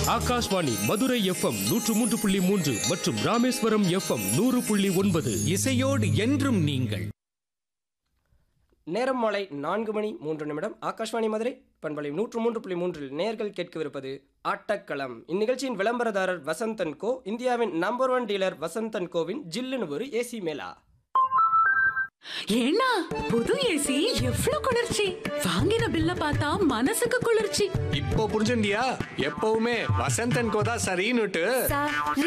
Akashvani Madurai FM நூற்று மூன்று புள்ளி மூன்று மற்றும் ராமேஸ்வரம் எஃப்எம் நூறு புள்ளி ஒன்பது இசையோடு என்றும் நீங்கள் நேரம் மாலை நான்கு மணி மூன்று நிமிடம் ஆகாஷ்வாணி மதுரை பண்பலை நூற்று மூன்று புள்ளி மூன்றில் நேர்கள் கேட்கவிருப்பது ஆட்டக்களம் இந்நிகழ்ச்சியின் விளம்பரதாரர் வசந்தன் கோ இந்தியாவின் நம்பர் ஒன் டீலர் வசந்தன் கோவின் ஜில்லுன்னு ஒரு ஏசி மேலா ஏன்னா புது ஏசி எவ்ளோ குளிர்ச்சி வாங்கின பில்ல பார்த்தா மனசுக்கு குளிர்ச்சி இப்போ புரிஞ்சுண்டியா எப்பவுமே வசந்தன் கோதா சரின்னுட்டு